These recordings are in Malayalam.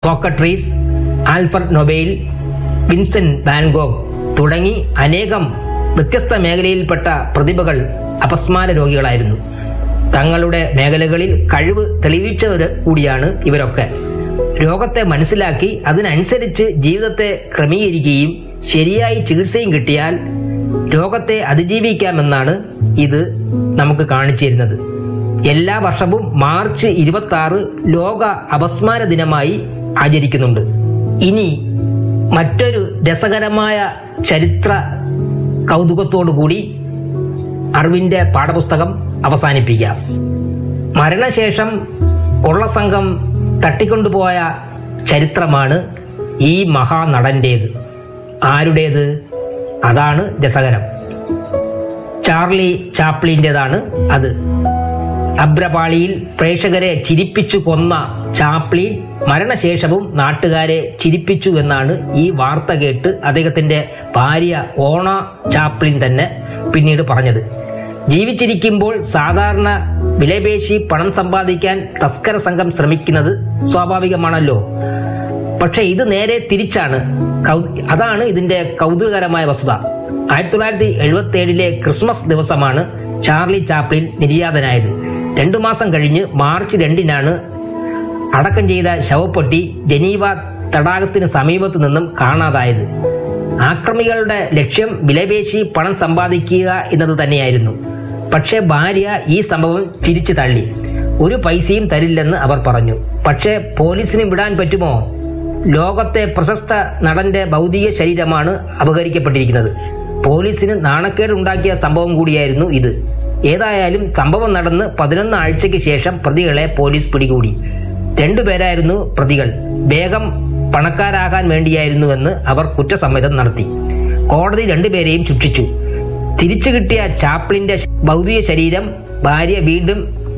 Socrates Alfred Nobel Vincent van Gogh തുടങ്ങി അനേകം വ്യത്യസ്ത മേഖലയിൽപ്പെട്ട പ്രതിഭകൾ അപസ്മാര രോഗികളായിരുന്നു തങ്ങളുടെ മേഖലകളിൽ കഴിവ് തെളിയിച്ചവർ കൂടിയാണ് ഇവരൊക്കെ രോഗത്തെ മനസ്സിലാക്കി അതിനനുസരിച്ച് ജീവിതത്തെ ക്രമീകരിക്കുകയും ശരിയായി ചികിത്സയും കിട്ടിയാൽ രോഗത്തെ അതിജീവിക്കാമെന്നാണ് ഇത് നമുക്ക് കാണിച്ചു തരുന്നത് എല്ലാ വർഷവും മാർച്ച് ഇരുപത്തി ആറ് ലോക അപസ്മാര ദിനമായി ആചരിക്കുന്നുണ്ട് ഇനി മറ്റൊരു രസകരമായ ചരിത്ര കൗതുകത്തോടുകൂടി അറിവിന്റെ പാഠപുസ്തകം അവസാനിപ്പിക്കാം മരണശേഷം കൊള്ളസംഘം തട്ടിക്കൊണ്ടുപോയ ചരിത്രമാണ് ഈ മഹാനടന്റേത് ആരുടേത് അതാണ് രസകരം ചാർലി ചാപ്ലിൻ്റെതാണ് അത് അബ്രപാളിയിൽ പ്രേക്ഷകരെ ചിരിപ്പിച്ചു കൊന്ന ചാപ്ലിൻ മരണശേഷവും നാട്ടുകാരെ ചിരിപ്പിച്ചു എന്നാണ് ഈ വാർത്ത കേട്ട് അദ്ദേഹത്തിന്റെ ഭാര്യ ഓണ ചാപ്ലിൻ തന്നെ പിന്നീട് പറഞ്ഞത് ജീവിച്ചിരിക്കുമ്പോൾ സാധാരണ വിലപേശി പണം സമ്പാദിക്കാൻ തസ്കര സംഘം ശ്രമിക്കുന്നത് സ്വാഭാവികമാണല്ലോ പക്ഷെ ഇത് നേരെ തിരിച്ചാണ് കൗ- അതാണ് ഇതിന്റെ കൗതുകകരമായ വസ്തുത ആയിരത്തി തൊള്ളായിരത്തി എഴുപത്തി ഏഴിലെ ക്രിസ്മസ് ദിവസമാണ് ചാർലി ചാപ്ലിൻ നിര്യാതനായത് രണ്ടു മാസം കഴിഞ്ഞ് മാർച്ച് രണ്ടിനാണ് അടക്കം ചെയ്ത ശവപ്പെട്ടി ജനീവ തടാകത്തിന് സമീപത്തു നിന്നും കാണാതായത് ആക്രമികളുടെ ലക്ഷ്യം വിലപേശി പണം സമ്പാദിക്കുക എന്നത് തന്നെയായിരുന്നു പക്ഷേ ഭാര്യ ഈ സംഭവം തിരിച്ചു തള്ളി ഒരു പൈസയും തരില്ലെന്ന് അവർ പറഞ്ഞു പക്ഷേ പോലീസിന് വിടാൻ പറ്റുമോ ലോകത്തെ പ്രശസ്ത നടന്റെ ഭൗതിക ശരീരമാണ് അപഹരിക്കപ്പെട്ടിരിക്കുന്നത് പോലീസിന് നാണക്കേടുണ്ടാക്കിയ സംഭവം കൂടിയായിരുന്നു ഇത് ഏതായാലും സംഭവം നടന്ന് പതിനൊന്ന് ആഴ്ചയ്ക്ക് ശേഷം പ്രതികളെ പോലീസ് പിടികൂടി രണ്ടുപേരായിരുന്നു പ്രതികൾ വേഗം പണക്കാരാകാൻ വേണ്ടിയായിരുന്നുവെന്ന് അവർ കുറ്റസമ്മതം നടത്തി കോടതി രണ്ടുപേരെയും ശിക്ഷിച്ചു തിരിച്ചു കിട്ടിയ ചാപ്ലിന്റെ ഭൗതിക ശരീരം ഭാര്യ വീണ്ടും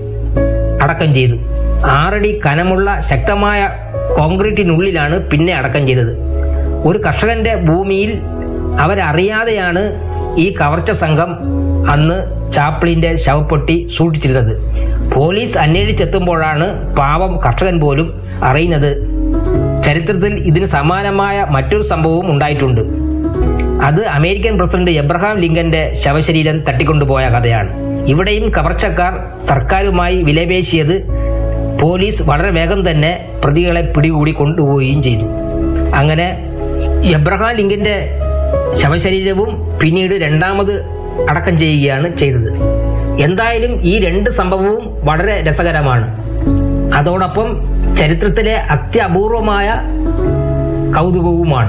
അടക്കം ചെയ്തു ആറടി കനമുള്ള ശക്തമായ കോൺക്രീറ്റിനുള്ളിലാണ് പിന്നെ അടക്കം ചെയ്തത് ഒരു കർഷകന്റെ ഭൂമിയിൽ അവരറിയാതെയാണ് ഈ കവർച്ച സംഘം അന്ന് ചാപ്ലിന്റെ ശവപ്പെട്ടി സൂക്ഷിച്ചിരുന്നത് പോലീസ് അന്വേഷിച്ചെത്തുമ്പോഴാണ് പാവം കർഷകൻ പോലും അറിയുന്നത് ചരിത്രത്തിൽ ഇതിന് സമാനമായ മറ്റൊരു സംഭവവും ഉണ്ടായിട്ടുണ്ട് അത് അമേരിക്കൻ പ്രസിഡന്റ് എബ്രഹാം ലിങ്കന്റെ ശവശരീരം തട്ടിക്കൊണ്ടുപോയ കഥയാണ് ഇവിടെയും കവർച്ചക്കാർ സർക്കാരുമായി വിലപേശിയത് പോലീസ് വളരെ വേഗം തന്നെ പ്രതികളെ പിടികൂടി കൊണ്ടുപോവുകയും ചെയ്തു അങ്ങനെ എബ്രഹാം ലിങ്കന്റെ ശവശരീരവും പിന്നീട് രണ്ടാമത് അടക്കം ചെയ്യുകയാണ് ചെയ്തത് എന്തായാലും ഈ രണ്ട് സംഭവവും വളരെ രസകരമാണ് അതോടൊപ്പം ചരിത്രത്തിലെ അത്യപൂർവമായ കൗതുകവുമാണ്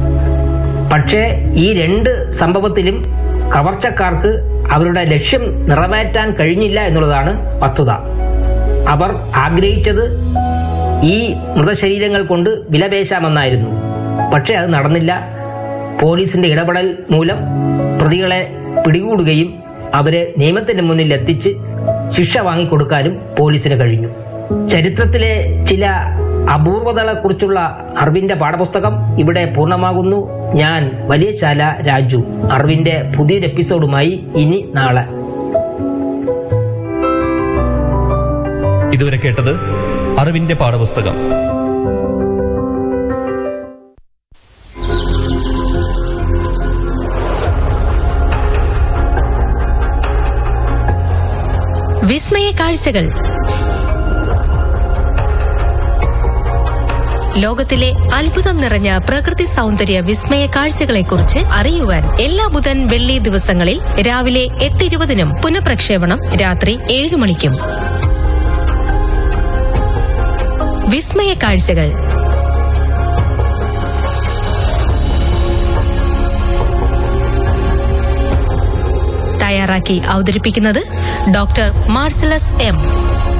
പക്ഷേ ഈ രണ്ട് സംഭവത്തിലും കവർച്ചക്കാർക്ക് അവരുടെ ലക്ഷ്യം നിറവേറ്റാൻ കഴിഞ്ഞില്ല എന്നുള്ളതാണ് വസ്തുത അവർ ആഗ്രഹിച്ചത് ഈ മൃതശരീരങ്ങൾ കൊണ്ട് വിലപേശാമെന്നായിരുന്നു പക്ഷേ അത് നടന്നില്ല പോലീസിന്റെ ഇടപെടൽ മൂലം പ്രതികളെ പിടികൂടുകയും അവരെ നിയമത്തിന്റെ മുന്നിൽ എത്തിച്ച് ശിക്ഷ വാങ്ങിക്കൊടുക്കാനും പോലീസിന് കഴിഞ്ഞു ചരിത്രത്തിലെ ചില അപൂർവതകളെക്കുറിച്ചുള്ള അറിവിന്റെ പാഠപുസ്തകം ഇവിടെ പൂർണ്ണമാകുന്നു ഞാൻ വലിയ ശാല രാജു അറിവിന്റെ പുതിയൊരു എപ്പിസോഡുമായി ഇനി നാളെ ഇതുവരെ കേട്ടത് അറിവിന്റെ പാഠപുസ്തകം വിസ്മയ കാഴ്ചകൾ ലോകത്തിലെ അത്ഭുതം നിറഞ്ഞ പ്രകൃതി സൗന്ദര്യ വിസ്മയ കാഴ്ചകളെക്കുറിച്ച് അറിയുവാൻ എല്ലാ ബുധൻ വെള്ളി ദിവസങ്ങളിൽ രാവിലെ എട്ട് ഇരുപതിനും പുനഃപ്രക്ഷേപണം രാത്രി ഏഴ് മണിക്കും വിസ്മയ കാഴ്ചകൾ തയ്യാറാക്കി അവതരിപ്പിക്കുന്നത് ഡോക്ടർ മാർസലസ് എം